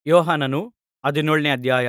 ಯೋಹಾನನು ಹದಿನೇಳನೇ ಅಧ್ಯಾಯ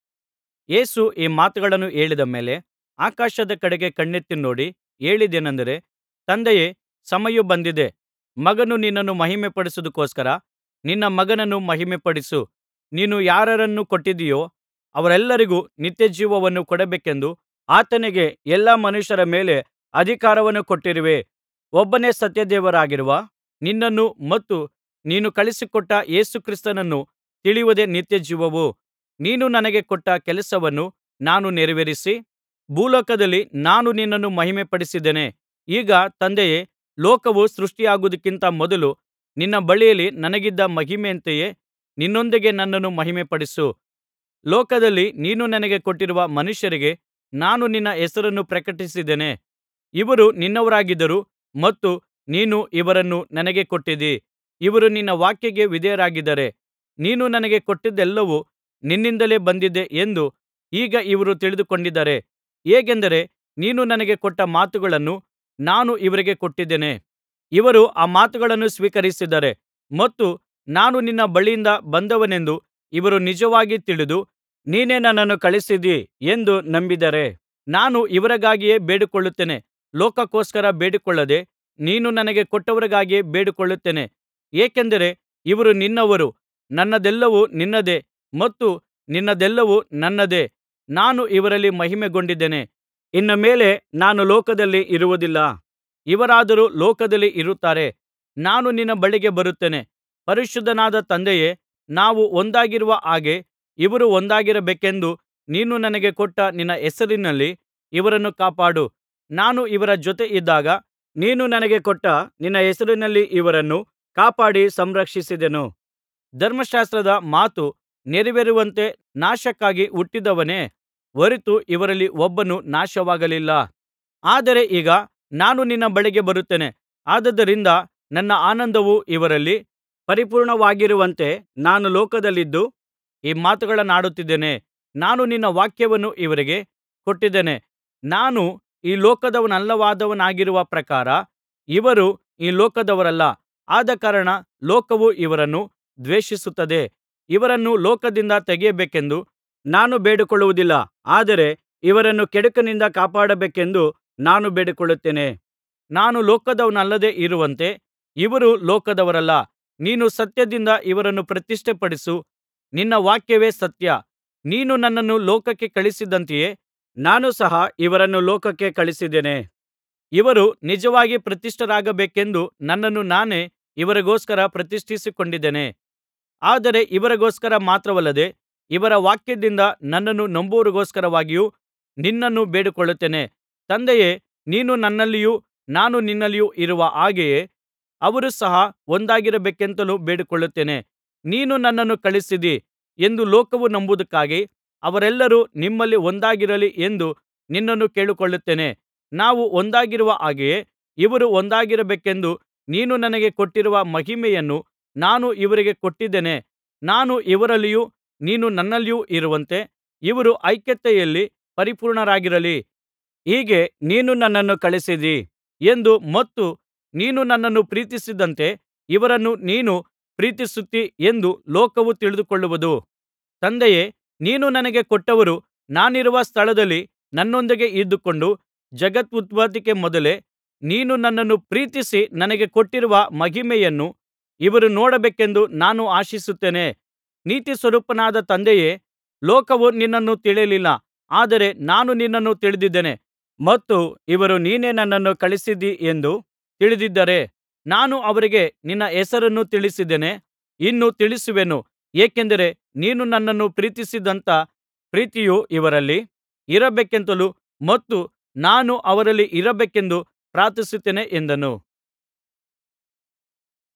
ಯೇಸು ಈ ಮಾತುಗಳನ್ನು ಹೇಳಿದ ಮೇಲೆ ಆಕಾಶದ ಕಡೆಗೆ ಕಣ್ಣೆತ್ತಿ ನೋಡಿ ಹೇಳಿದ್ದೇನಂದರೆ ತಂದೆಯೇ ಸಮಯವು ಬಂದಿದೆ ಮಗನು ನಿನ್ನನ್ನು ಮಹಿಮೆಪಡಿಸುವುದಕ್ಕೋಸ್ಕರ ನಿನ್ನ ಮಗನನ್ನು ಮಹಿಮೆಪಡಿಸು ನೀನು ಯಾರಾರನ್ನು ಕೊಟ್ಟಿದ್ದೀಯೋ ಅವರೆಲ್ಲರಿಗೂ ನಿತ್ಯಜೀವವನ್ನು ಕೊಡಬೇಕೆಂದು ಆತನಿಗೆ ಎಲ್ಲಾ ಮನುಷ್ಯರ ಮೇಲೆ ಅಧಿಕಾರವನ್ನು ಕೊಟ್ಟಿರುವೆ ಒಬ್ಬನೇ ಸತ್ಯದೇವರಾಗಿರುವ ನಿನ್ನನ್ನು ಮತ್ತು ನೀನು ಕಳುಹಿಸಿಕೊಟ್ಟ ಯೇಸು ಕ್ರಿಸ್ತನನ್ನು ತಿಳಿಯುವುದೇ ನಿತ್ಯಜೀವವು ನೀನು ನನಗೆ ಕೊಟ್ಟ ಕೆಲಸವನ್ನು ನಾನು ನೆರವೇರಿಸಿ ಭೂಲೋಕದಲ್ಲಿ ನಾನು ನಿನ್ನನ್ನು ಮಹಿಮೆಪಡಿಸಿದ್ದೇನೆ ಈಗ ತಂದೆಯೇ ಲೋಕವು ಸೃಷ್ಟಿಯಾಗುವುದಕ್ಕಿಂತ ಮೊದಲು ನಿನ್ನ ಬಳಿಯಲ್ಲಿ ನನಗಿದ್ದ ಮಹಿಮೆಯಂತೆಯೇ ನಿನ್ನೊಂದಿಗೆ ನನ್ನನ್ನು ಮಹಿಮೆಪಡಿಸು ಲೋಕದಲ್ಲಿ ನೀನು ನನಗೆ ಕೊಟ್ಟಿರುವ ಮನುಷ್ಯರಿಗೆ ನಾನು ನಿನ್ನ ಹೆಸರನ್ನು ಪ್ರಕಟಿಸಿದ್ದೇನೆ ಇವರು ನಿನ್ನವರಾಗಿದ್ದರು ಮತ್ತು ನೀನು ಇವರನ್ನು ನನಗೆ ಕೊಟ್ಟಿದ್ದೀ ಇವರು ನಿನ್ನ ವಾಕ್ಯಕ್ಕೆ ವಿಧೇಯರಾಗಿದ್ದಾರೆ ನೀನು ನನಗೆ ಕೊಟ್ಟದ್ದೆಲ್ಲವೂ ನಿನ್ನಿಂದಲೇ ಬಂದಿದೆ ಎಂದು ಈಗ ಇವರು ತಿಳಿದುಕೊಂಡಿದ್ದಾರೆ ಹೇಗೆಂದರೆ ನೀನು ನನಗೆ ಕೊಟ್ಟ ಮಾತುಗಳನ್ನು ನಾನು ಇವರಿಗೆ ಕೊಟ್ಟಿದ್ದೇನೆ ಇವರು ಆ ಮಾತುಗಳನ್ನು ಸ್ವೀಕರಿಸಿದ್ದಾರೆ ಮತ್ತು ನಾನು ನಿನ್ನ ಬಳಿಯಿಂದ ಬಂದವನೆಂದು ಇವರು ನಿಜವಾಗಿ ತಿಳಿದು ನೀನೇ ನನ್ನನ್ನು ಕಳುಹಿಸಿದ್ದೀ ಎಂದು ನಂಬಿದ್ದಾರೆ ನಾನು ಇವರಿಗಾಗಿಯೇ ಬೇಡಿಕೊಳ್ಳುತ್ತೇನೆ ಲೋಕಕ್ಕೋಸ್ಕರ ಬೇಡಿಕೊಳ್ಳದೆ ನೀನು ನನಗೆ ಕೊಟ್ಟವರಿಗಾಗಿಯೇ ಬೇಡಿಕೊಳ್ಳುತ್ತೇನೆ ಏಕೆಂದರೆ ಇವರು ನಿನ್ನವರು ನನ್ನದೆಲ್ಲವೂ ನಿನ್ನದೇ ಮತ್ತು ನಿನ್ನದೆಲ್ಲವೂ ನನ್ನದೇ ನಾನು ಇವರಲ್ಲಿ ಮಹಿಮೆಗೊಂಡಿದ್ದೇನೆ ಇನ್ನು ಮೇಲೆ ನಾನು ಲೋಕದಲ್ಲಿ ಇರುವುದಿಲ್ಲ ಇವರಾದರೋ ಲೋಕದಲ್ಲಿ ಇರುತ್ತಾರೆ ನಾನು ನಿನ್ನ ಬಳಿಗೆ ಬರುತ್ತೇನೆ ಪರಿಶುದ್ಧನಾದ ತಂದೆಯೇ ನಾವು ಒಂದಾಗಿರುವ ಹಾಗೆ ಇವರೂ ಒಂದಾಗಿರಬೇಕೆಂದು ನೀನು ನನಗೆ ಕೊಟ್ಟ ನಿನ್ನ ಹೆಸರಿನಲ್ಲಿ ಇವರನ್ನು ಕಾಪಾಡು ನಾನು ಇವರ ಜೊತೆ ಇದ್ದಾಗ ನೀನು ನನಗೆ ಕೊಟ್ಟ ನಿನ್ನ ಹೆಸರಿನಲ್ಲಿ ಇವರನ್ನು ಕಾಪಾಡಿ ಸಂರಕ್ಷಿಸಿದೆನು ಧರ್ಮಶಾಸ್ತ್ರದ ಮಾತು ನೆರವೇರುವಂತೆ ನಾಶಕ್ಕಾಗಿ ಹುಟ್ಟಿದವನೇ ಹೊರತು ಇವರಲ್ಲಿ ಒಬ್ಬನೂ ನಾಶವಾಗಲಿಲ್ಲ ಆದರೆ ಈಗ ನಾನು ನಿನ್ನ ಬಳಿಗೆ ಬರುತ್ತೇನೆ ಆದುದರಿಂದ ನನ್ನ ಆನಂದವು ಇವರಲ್ಲಿ ಪರಿಪೂರ್ಣವಾಗಿರುವಂತೆ ನಾನು ಲೋಕದಲ್ಲಿದ್ದು ಈ ಮಾತುಗಳನ್ನಾಡುತ್ತಿದ್ದೇನೆ ನಾನು ನಿನ್ನ ವಾಕ್ಯವನ್ನು ಇವರಿಗೆ ಕೊಟ್ಟಿದ್ದೇನೆ ನಾನು ಈ ಲೋಕದವನಲ್ಲದವನಾಗಿರುವ ಪ್ರಕಾರ ಇವರೂ ಈ ಲೋಕದವರಲ್ಲ ಆದಕಾರಣ ಲೋಕವು ಇವರನ್ನು ದ್ವೇಷಿಸುತ್ತದೆ ಇವರನ್ನು ಲೋಕದಿಂದ ತೆಗೆಯಬೇಕೆಂದು ನಾನು ಬೇಡಿಕೊಳ್ಳುವುದಿಲ್ಲ ಆದರೆ ಇವರನ್ನು ಕೆಡುಕನಿಂದ ಕಾಪಾಡಬೇಕೆಂದು ನಾನು ಬೇಡಿಕೊಳ್ಳುತ್ತೇನೆ ನಾನು ಲೋಕದವನಲ್ಲದೆ ಇರುವಂತೆ ಇವರೂ ಲೋಕದವರಲ್ಲ ನೀನು ಸತ್ಯದಿಂದ ಇವರನ್ನು ಪ್ರತಿಷ್ಠೆಪಡಿಸು ನಿನ್ನ ವಾಕ್ಯವೇ ಸತ್ಯ ನೀನು ನನ್ನನ್ನು ಲೋಕಕ್ಕೆ ಕಳುಹಿಸಿದಂತೆಯೇ ನಾನು ಸಹ ಇವರನ್ನು ಲೋಕಕ್ಕೆ ಕಳುಹಿಸಿದ್ದೇನೆ ಇವರು ನಿಜವಾಗಿ ಪ್ರತಿಷ್ಠರಾಗಬೇಕೆಂದು ನನ್ನನ್ನು ನಾನೇ ಇವರಿಗೋಸ್ಕರ ಪ್ರತಿಷ್ಠಿಸಿಕೊಂಡಿದ್ದೇನೆ ಆದರೆ ಇವರಿಗೋಸ್ಕರ ಮಾತ್ರವಲ್ಲದೆ ಇವರ ವಾಕ್ಯದಿಂದ ನನ್ನನ್ನು ನಂಬುವವರಿಗೋಸ್ಕರವಾಗಿಯೂ ನಿನ್ನನ್ನು ಬೇಡಿಕೊಳ್ಳುತ್ತೇನೆ ತಂದೆಯೇ ನೀನು ನನ್ನಲ್ಲಿಯೂ ನಾನು ನಿನ್ನಲ್ಲಿಯೂ ಇರುವ ಹಾಗೆಯೇ ಅವರು ಸಹ ಒಂದಾಗಿರಬೇಕೆಂತಲೂ ಬೇಡಿಕೊಳ್ಳುತ್ತೇನೆ ನೀನು ನನ್ನನ್ನು ಕಳುಹಿಸಿದ್ದೀ ಎಂದು ಲೋಕವು ನಂಬುವುದಕ್ಕಾಗಿ ಅವರೆಲ್ಲರೂ ನಿಮ್ಮಲ್ಲಿ ಒಂದಾಗಿರಲಿ ಎಂದು ನಿನ್ನನ್ನು ಕೇಳಿಕೊಳ್ಳುತ್ತೇನೆ ನಾವು ಒಂದಾಗಿರುವ ಹಾಗೆಯೇ ಇವರೂ ಒಂದಾಗಿರಬೇಕೆಂದು ನೀನು ನನಗೆ ಕೊಟ್ಟಿರುವ ಮಹಿಮೆಯನ್ನು ನಾನು ಇವರಿಗೆ ಕೊಟ್ಟಿದ್ದೇನೆ ನಾನು ಇವರಲ್ಲಿಯೂ ನೀನು ನನ್ನಲ್ಲಿಯೂ ಇರುವಂತೆ ಇವರು ಐಕ್ಯತೆಯಲ್ಲಿ ಪರಿಪೂರ್ಣರಾಗಿರಲಿ ಹೀಗೆ ನೀನು ನನ್ನನ್ನು ಕಳುಹಿಸಿದ್ದೀ ಎಂದು ಮತ್ತು ನೀನು ನನ್ನನ್ನು ಪ್ರೀತಿಸಿದಂತೆ ಇವರನ್ನು ನೀನು ಪ್ರೀತಿಸುತ್ತೀ ಎಂದು ಲೋಕವು ತಿಳಿದುಕೊಳ್ಳುವುದು ತಂದೆಯೇ ನೀನು ನನಗೆ ಕೊಟ್ಟವರು ನಾನಿರುವ ಸ್ಥಳದಲ್ಲಿ ನನ್ನೊಂದಿಗೆ ಇದ್ದುಕೊಂಡು ಜಗದುತ್ಪತ್ತಿಗೆ ಮೊದಲೇ ನೀನು ನನ್ನನ್ನು ಪ್ರೀತಿಸಿ ನನಗೆ ಕೊಟ್ಟಿರುವ ಮಹಿಮೆಯನ್ನು ಇವರು ನೋಡಬೇಕೆಂದು ನಾನು ಆಶಿಸುತ್ತೇನೆ ನೀತಿಸ್ವರೂಪನಾದ ತಂದೆಯೇ ಲೋಕವು ನಿನ್ನನ್ನು ತಿಳಿಯಲಿಲ್ಲ ಆದರೆ ನಾನು ನಿನ್ನನ್ನು ತಿಳಿದಿದ್ದೇನೆ ಮತ್ತು ಇವರು ನೀನೇ ನನ್ನನ್ನು ಕಳುಹಿಸಿದ್ದೀ ಎಂದು ತಿಳಿದಿದ್ದಾರೆ ನಾನು ಅವರಿಗೆ ನಿನ್ನ ಹೆಸರನ್ನು ತಿಳಿಸಿದ್ದೇನೆ ಇನ್ನೂ ತಿಳಿಸುವೆನು ಏಕೆಂದರೆ ನೀನು ನನ್ನನ್ನು ಪ್ರೀತಿಸಿದಂಥ ಪ್ರೀತಿಯು ಇವರಲ್ಲಿ ಇರಬೇಕೆಂತಲೂ ಮತ್ತು ನಾನು ಅವರಲ್ಲಿ ಇರಬೇಕೆಂದು ಪ್ರಾರ್ಥಿಸುತ್ತೇನೆ ಎಂದನು